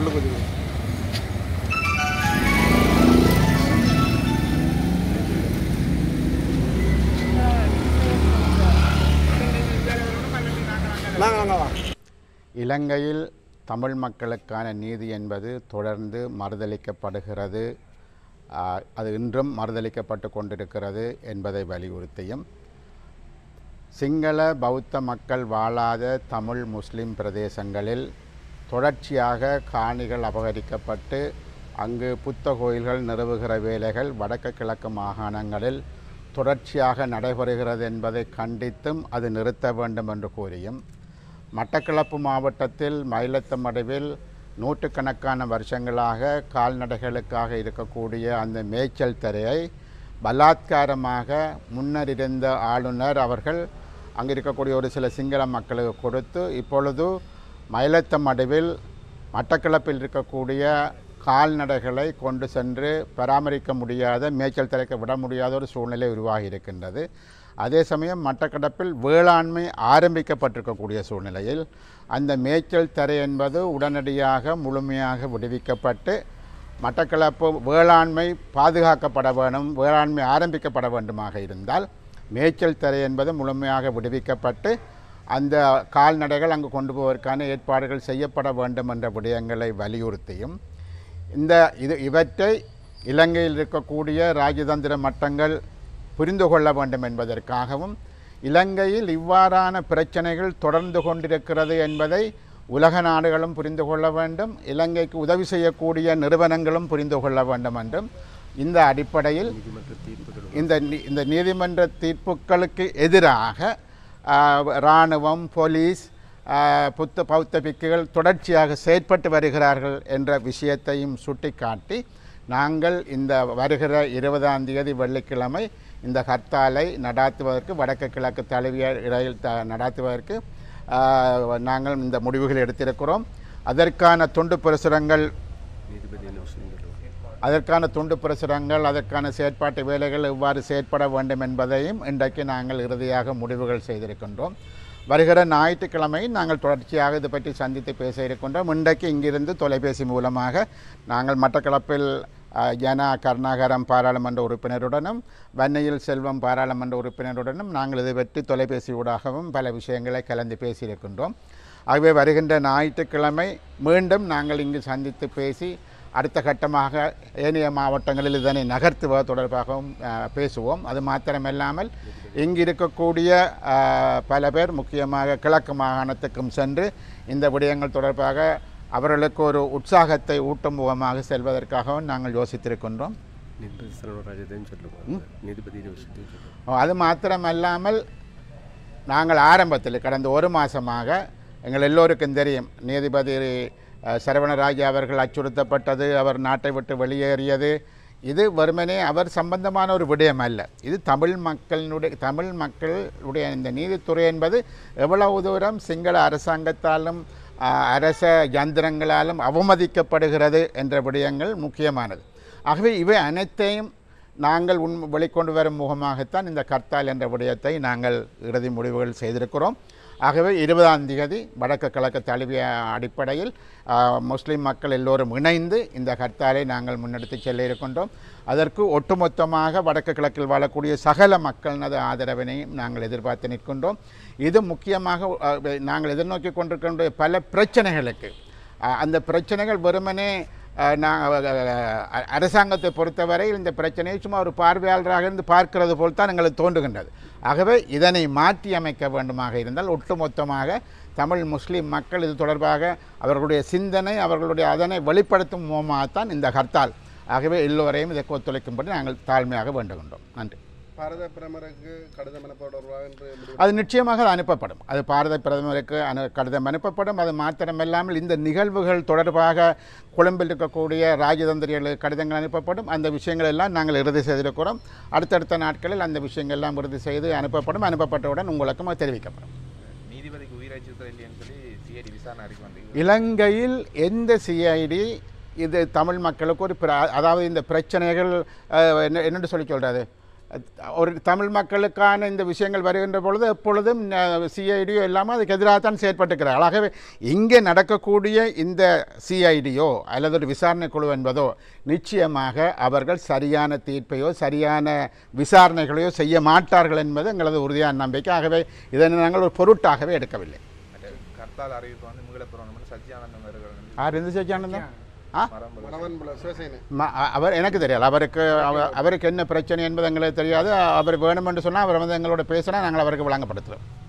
உள்ளுக்கு வச்சுக்கோ நாங்கள் நாங்கள் வா இலங்கையில் தமிழ் மக்களுக்கான நீதி என்பது தொடர்ந்து மறுதளிக்கப்படுகிறது ஆ, அது இன்றும் மறுதளிக்கப்பட்டு கொண்டிருக்கிறது என்பதை வலியுறுத்தியும் சிங்கள பௌத்த மக்கள் வாழாத தமிழ் முஸ்லிம் பிரதேசங்களில் தொடர்ச்சியாக காணிகள் அபகரிக்கப்பட்டு அங்கு புத்த கோயில்கள் நிறுவுகிற வேலைகள் வடக்கு கிழக்கு மாகாணங்களில் தொடர்ச்சியாக நடைபெறுகிறது என்பதை கண்டித்தும் அது நிறுத்த வேண்டும் என்று கூறியும் மட்டக்களப்பு மாவட்டத்தில் மயிலத்தமடைவில் நூற்றுக்கணக்கான வருஷங்களாக கால்நடைகளுக்காக இருக்கக்கூடிய அந்த மேய்ச்சல் தரையை பலாத்காரமாக முன்னர் இருந்த ஆளுநர் அவர்கள் அங்கே இருக்கக்கூடிய ஒரு சில சிங்கள மக்களுக்கு கொடுத்து இப்பொழுது மயிலத்தமடைவில் மட்டக்களப்பில் இருக்கக்கூடிய கால்நடைகளை கொண்டு சென்று பராமரிக்க முடியாத மேய்ச்சல் தரைக்க விட முடியாத ஒரு சூழ்நிலை உருவாகி இருக்கின்றது அதே சமயம் மட்டக்களப்பில் வேளாண்மை ஆரம்பிக்கப்பட்டிருக்கக்கூடிய சூழ்நிலையில் அந்த மேய்ச்சல் தரை என்பது உடனடியாக முழுமையாக விடுவிக்கப்பட்டு மட்டக்களப்பு வேளாண்மை பாதுகாக்கப்பட வேண்டும் வேளாண்மை ஆரம்பிக்கப்பட வேண்டுமாக இருந்தால் மேய்ச்சல் தரை என்பது முழுமையாக விடுவிக்கப்பட்டு அந்த கால்நடைகள் அங்கு கொண்டு போவதற்கான ஏற்பாடுகள் செய்யப்பட வேண்டும் என்ற விடயங்களை வலியுறுத்தியும் இந்த இது இவற்றை இலங்கையில் இருக்கக்கூடிய ராஜதந்திர மட்டங்கள் புரிந்து கொள்ள வேண்டும் என்பதற்காகவும் இலங்கையில் இவ்வாறான பிரச்சனைகள் தொடர்ந்து கொண்டிருக்கிறது என்பதை உலக நாடுகளும் புரிந்து கொள்ள வேண்டும் இலங்கைக்கு உதவி செய்யக்கூடிய நிறுவனங்களும் புரிந்து கொள்ள வேண்டும் என்றும் இந்த அடிப்படையில் இந்த நீ- இந்த நீதிமன்ற தீர்ப்புகளுக்கு எதிராக ஆஹ், இராணுவம் போலீஸ் ஆஹ், புத்த பௌத்த பிக்குகள் தொடர்ச்சியாக செயற்பட்டு வருகிறார்கள் என்ற விஷயத்தையும் சுட்டிக்காட்டி நாங்கள் இந்த வருகிற இருபதாம் தேதி வெள்ளிக்கிழமை இந்த ஹர்த்தாலை நடாத்துவதற்கு வடக்கு கிழக்கு தழுவிய இடையில் த நடாத்துவதற்கு ஆஹ், நாங்கள் இந்த முடிவுகள் எடுத்திருக்கிறோம் அதற்கான துண்டு பிரசுரங்கள் அதற்கான துண்டு பிரசுரங்கள் அதற்கான செயற்பாட்டு வேலைகள் எவ்வாறு செயற்பட வேண்டும் என்பதையும் இன்றைக்கு நாங்கள் இறுதியாக முடிவுகள் செய்திருக்கின்றோம் வருகிற ஞாயிற்றுக்கிழமை நாங்கள் தொடர்ச்சியாக இது பற்றி சந்தித்து பேச இருக்கின்றோம் இன்றைக்கு இங்கிருந்து தொலைபேசி மூலமாக நாங்கள் மட்டக்களப்பில் அஹ், ஜனா கருணாகரம் பாராளுமன்ற உறுப்பினருடனும் வன்னியில் செல்வம் பாராளுமன்ற உறுப்பினருடனும் நாங்கள் இது பற்றி தொலைபேசி ஊடாகவும் பல விஷயங்களை கலந்து பேசியிருக்கின்றோம் ஆகவே வருகின்ற ஞாயிற்றுக்கிழமை மீண்டும் நாங்கள் இங்கு சந்தித்து பேசி அடுத்த கட்டமாக ஏனைய மாவட்டங்களில் இதனை நகர்த்துவது தொடர்பாகவும் அஹ், பேசுவோம் அது மாத்திரமல்லாமல் இங்கு இருக்கக்கூடிய அஹ், பல பேர் முக்கியமாக கிழக்கு மாகாணத்துக்கும் சென்று இந்த விடயங்கள் தொடர்பாக அவர்களுக்கு ஒரு உற்சாகத்தை ஊட்டும் முகமாக செல்வதற்காகவும் நாங்கள் யோசித்திருக்கின்றோம் நீதிபதி செல்வராஜத்தையும் சொல்லுவோம் நீதிபதி விஷயத்தையும் சொல்லுவோம் அது மாத்திரமல்லாமல் நாங்கள் ஆரம்பத்தில் கடந்த ஒரு மாதமாக எங்கள் எல்லோருக்கும் தெரியும் நீதிபதி அஹ், சரவணராஜா அவர்கள் அச்சுறுத்தப்பட்டது அவர் நாட்டை விட்டு வெளியேறியது இது வெறுமனே அவர் சம்பந்தமான ஒரு விடயம் அல்ல இது தமிழ் மக்களினுடைய தமிழ் மக்களுடைய இந்த நீதித்துறை என்பது எவ்வளவு தூரம் சிங்கள அரசாங்கத்தாலும் அஹ், அரச யந்திரங்களாலும் அவமதிக்கப்படுகிறது என்ற விடயங்கள் முக்கியமானது ஆகவே இவை அனைத்தையும் நாங்கள் உன் வெளிக்கொண்டு வரும் முகமாகத்தான் இந்த கர்த்தால் என்ற விடயத்தை நாங்கள் இறுதி முடிவுகள் செய்திருக்கிறோம் ஆகவே இருபதாம் தேதி வடக்கு கிழக்கு தழுவிய அடிப்படையில் ஆஹ், முஸ்லிம் மக்கள் எல்லோரும் இணைந்து இந்த கர்த்தாலை நாங்கள் முன்னெடுத்து செல்ல இருக்கின்றோம் அதற்கு ஒட்டுமொத்தமாக வடக்கு கிழக்கில் வாழக்கூடிய சகல மக்களினது ஆதரவினையும் நாங்கள் எதிர்பார்த்து நிற்கின்றோம் இது முக்கியமாக ஆஹ், நாங்கள் எதிர்நோக்கி கொண்டிருக்கின்ற பல பிரச்சனைகளுக்கு ஆஹ், அந்த பிரச்சனைகள் வெறுமனே அஹ், நான் அஹ், அரசாங்கத்தை பொறுத்தவரையில் இந்த பிரச்சனையை சும்மா ஒரு பார்வையாளராக இருந்து பார்க்கிறது போல் தான் எங்களுக்கு தோன்றுகின்றது ஆகவே இதனை மாற்றி அமைக்க வேண்டுமாக இருந்தால் ஒட்டுமொத்தமாக தமிழ் முஸ்லீம் மக்கள் இது தொடர்பாக அவர்களுடைய சிந்தனை அவர்களுடைய அதனை வெளிப்படுத்தும் மூலமாகத்தான் இந்த ஹர்த்தால் ஆகவே எல்லோரையும் இதற்கு ஒத்துழைக்கும்படி நாங்கள் தாழ்மையாக வேண்டுகின்றோம் நன்றி பாரத பிரதமருக்கு கடிதம் அனுப்பப்படுவா என்று முடிவு அது நிச்சயமாக அது அனுப்பப்படும் அது பாரத பிரதமருக்கு அனு கடிதம் அனுப்பப்படும் அது மாத்திரமில்லாமல் இந்த நிகழ்வுகள் தொடர்பாக கொழும்பில் இருக்கக்கூடிய ராஜதந்திரிகளுக்கு கடிதங்கள் அனுப்பப்படும் அந்த விஷயங்கள் எல்லாம் நாங்கள் இறுதி செய்திருக்கிறோம் அடுத்தடுத்த நாட்களில் அந்த விஷயங்கள் எல்லாம் இறுதி செய்து அனுப்பப்படும் அனுப்பப்பட்டவுடன் உங்களுக்கும் அது தெரிவிக்கப்படும் நீதிபதிக்கு உயிர் அச்சுறுத்தல் இல்லைன்னு சொல்லி சிஐடி விசாரணை அறிக்கை வந்து இலங்கையில் எந்த சிஐடி இது தமிழ் மக்களுக்கு ஒரு பிர- அதாவது இந்த பிரச்சனைகள் அஹ், என்ன என்னென்று சொல்லி சொல்கிறது ஒரு தமிழ் மக்களுக்கான இந்த விஷயங்கள் வருகின்ற பொழுது எப்பொழுதும் சிஐடியோ எல்லாமே அதுக்கு எதிராக தான் செயற்பட்டுக்கிறார்கள் ஆகவே இங்கே நடக்கக்கூடிய இந்த சிஐடியோ அல்லது ஒரு விசாரணை குழு என்பதோ நிச்சயமாக அவர்கள் சரியான தீர்ப்பையோ சரியான விசாரணைகளையோ செய்ய மாட்டார்கள் என்பது எங்களது உறுதியான நம்பிக்கை ஆகவே இதனை நாங்கள் ஒரு பொருட்டாகவே எடுக்கவில்லை மற்ற கர்த்தால் அறிவிப்பு வந்து மீளப்புறணும் சச்சியானந்தம் அவர்கள் வந்து யார் இருந்து சச்சியானந்தம் ஆ மரம்பு ம- அ- அவர் எனக்கு தெரியல அவருக்கு அவ- அவருக்கு என்ன பிரச்சனை என்பது எங்களுக்கு தெரியாது அவர் வேணும் என்று சொன்னால் அவர் வந்து எங்களோட பேசினா நாங்கள் அவருக்கு வழங்கப்படுத்துகிறோம்